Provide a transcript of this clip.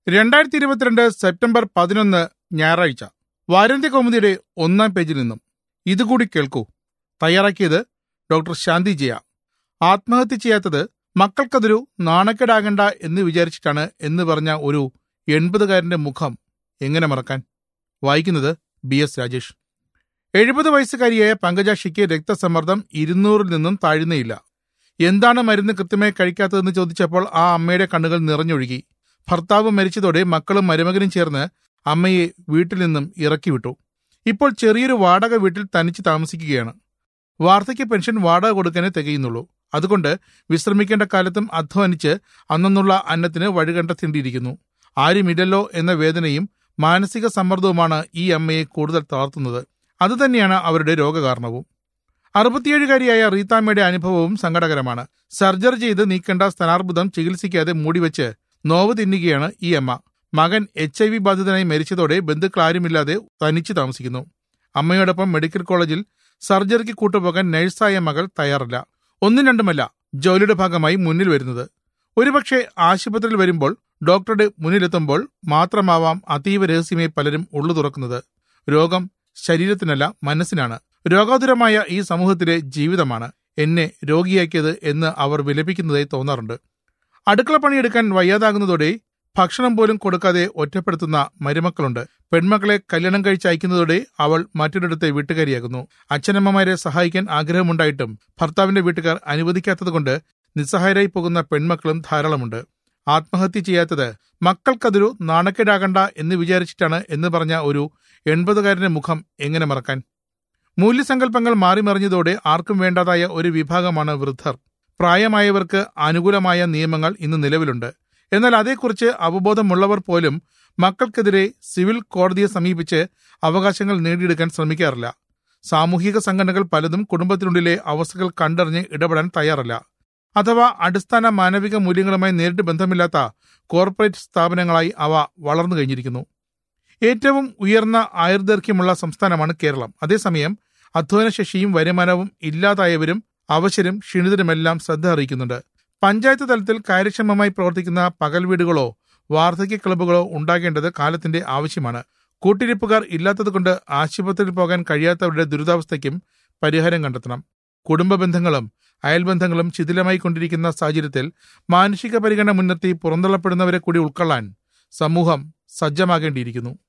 രണ്ടായിരത്തി ഇരുപത്തിരണ്ട് സെപ്റ്റംബർ പതിനൊന്ന് ഞായറാഴ്ച വാരന്ത്യ കൗമുദിയുടെ ഒന്നാം പേജിൽ നിന്നും ഇതുകൂടി കേൾക്കൂ തയ്യാറാക്കിയത് ഡോക്ടർ ശാന്തി ജയ ആത്മഹത്യ ചെയ്യാത്തത് മക്കൾക്കതൊരു നാണക്കേടാകണ്ട എന്ന് വിചാരിച്ചിട്ടാണ് എന്ന് പറഞ്ഞ ഒരു എൺപതുകാരന്റെ മുഖം എങ്ങനെ മറക്കാൻ വായിക്കുന്നത് ബി എസ് രാജേഷ് എഴുപത് വയസ്സുകാരിയായ പങ്കജാക്ഷിക്ക് രക്തസമ്മർദ്ദം ഇരുന്നൂറിൽ നിന്നും താഴുന്നേയില്ല എന്താണ് മരുന്ന് കൃത്യമായി കഴിക്കാത്തതെന്ന് ചോദിച്ചപ്പോൾ ആ അമ്മയുടെ കണ്ണുകൾ നിറഞ്ഞൊഴുകി ഭർത്താവ് മരിച്ചതോടെ മക്കളും മരുമകനും ചേർന്ന് അമ്മയെ വീട്ടിൽ നിന്നും ഇറക്കി വിട്ടു ഇപ്പോൾ ചെറിയൊരു വാടക വീട്ടിൽ തനിച്ച് താമസിക്കുകയാണ് വാർദ്ധക്യ പെൻഷൻ വാടക കൊടുക്കാനേ തികയുന്നുള്ളൂ അതുകൊണ്ട് വിശ്രമിക്കേണ്ട കാലത്തും അധ്വാനിച്ച് അന്നുള്ള അന്നത്തിന് വഴി കണ്ടെത്തേണ്ടിയിരിക്കുന്നു ആരുമില്ലല്ലോ എന്ന വേദനയും മാനസിക സമ്മർദ്ദവുമാണ് ഈ അമ്മയെ കൂടുതൽ തളർത്തുന്നത് അതുതന്നെയാണ് അവരുടെ രോഗകാരണവും അറുപത്തിയേഴുകാരിയായ റീതാമ്മയുടെ അനുഭവവും സങ്കടകരമാണ് സർജറി ചെയ്ത് നീക്കേണ്ട സ്ഥാനാർബുദം ചികിത്സിക്കാതെ മൂടിവെച്ച് നോവ് തിന്നുകയാണ് ഈ അമ്മ മകൻ എച്ച് ഐ വി ബാധിതനായി മരിച്ചതോടെ ബന്ധുക്കൾ ആരുമില്ലാതെ തനിച്ച് താമസിക്കുന്നു അമ്മയോടൊപ്പം മെഡിക്കൽ കോളേജിൽ സർജറിക്ക് കൂട്ടുപോകാൻ നഴ്സായ മകൾ തയ്യാറല്ല ഒന്നും രണ്ടുമല്ല ജോലിയുടെ ഭാഗമായി മുന്നിൽ വരുന്നത് ഒരുപക്ഷെ ആശുപത്രിയിൽ വരുമ്പോൾ ഡോക്ടറുടെ മുന്നിലെത്തുമ്പോൾ മാത്രമാവാം അതീവ രഹസ്യമായി പലരും ഉള്ളു തുറക്കുന്നത് രോഗം ശരീരത്തിനല്ല മനസ്സിനാണ് രോഗാതുരമായ ഈ സമൂഹത്തിലെ ജീവിതമാണ് എന്നെ രോഗിയാക്കിയത് എന്ന് അവർ വിലപിക്കുന്നതായി തോന്നാറുണ്ട് അടുക്കള പണിയെടുക്കാൻ വയ്യാതാകുന്നതോടെ ഭക്ഷണം പോലും കൊടുക്കാതെ ഒറ്റപ്പെടുത്തുന്ന മരുമക്കളുണ്ട് പെൺമക്കളെ കല്യാണം കഴിച്ചയക്കുന്നതോടെ അവൾ മറ്റൊരിടത്തെ വീട്ടുകാരിയാകുന്നു അച്ഛനമ്മമാരെ സഹായിക്കാൻ ആഗ്രഹമുണ്ടായിട്ടും ഭർത്താവിന്റെ വീട്ടുകാർ അനുവദിക്കാത്തതുകൊണ്ട് നിസ്സഹായരായി പോകുന്ന പെൺമക്കളും ധാരാളമുണ്ട് ആത്മഹത്യ ചെയ്യാത്തത് മക്കൾക്കതൊരു നാണക്കേടാകണ്ട എന്ന് വിചാരിച്ചിട്ടാണ് എന്ന് പറഞ്ഞ ഒരു എൺപതുകാരന്റെ മുഖം എങ്ങനെ മറക്കാൻ മൂല്യസങ്കല്പങ്ങൾ മാറിമറിഞ്ഞതോടെ ആർക്കും വേണ്ടാതായ ഒരു വിഭാഗമാണ് വൃദ്ധർ പ്രായമായവർക്ക് അനുകൂലമായ നിയമങ്ങൾ ഇന്ന് നിലവിലുണ്ട് എന്നാൽ അതേക്കുറിച്ച് അവബോധമുള്ളവർ പോലും മക്കൾക്കെതിരെ സിവിൽ കോടതിയെ സമീപിച്ച് അവകാശങ്ങൾ നേടിയെടുക്കാൻ ശ്രമിക്കാറില്ല സാമൂഹിക സംഘടനകൾ പലതും കുടുംബത്തിനുള്ളിലെ അവസ്ഥകൾ കണ്ടറിഞ്ഞ് ഇടപെടാൻ തയ്യാറല്ല അഥവാ അടിസ്ഥാന മാനവിക മൂല്യങ്ങളുമായി നേരിട്ട് ബന്ധമില്ലാത്ത കോർപ്പറേറ്റ് സ്ഥാപനങ്ങളായി അവ വളർന്നു കഴിഞ്ഞിരിക്കുന്നു ഏറ്റവും ഉയർന്ന ആയുർദൈർഘ്യമുള്ള സംസ്ഥാനമാണ് കേരളം അതേസമയം അധ്വാനശേഷിയും വരുമാനവും ഇല്ലാതായവരും അവശരും ക്ഷീണിതരുമെല്ലാം ശ്രദ്ധ അറിയിക്കുന്നുണ്ട് പഞ്ചായത്ത് തലത്തിൽ കാര്യക്ഷമമായി പ്രവർത്തിക്കുന്ന പകൽ വീടുകളോ വാർദ്ധക്യ ക്ലബ്ബുകളോ ഉണ്ടാകേണ്ടത് കാലത്തിന്റെ ആവശ്യമാണ് കൂട്ടിരിപ്പുകാർ ഇല്ലാത്തതുകൊണ്ട് ആശുപത്രിയിൽ പോകാൻ കഴിയാത്തവരുടെ ദുരിതാവസ്ഥയ്ക്കും പരിഹാരം കണ്ടെത്തണം കുടുംബ ബന്ധങ്ങളും അയൽബന്ധങ്ങളും ശിഥിലമായി കൊണ്ടിരിക്കുന്ന സാഹചര്യത്തിൽ മാനുഷിക പരിഗണന മുൻനിർത്തി പുറന്തള്ളപ്പെടുന്നവരെ കൂടി ഉൾക്കൊള്ളാൻ സമൂഹം സജ്ജമാകേണ്ടിയിരിക്കുന്നു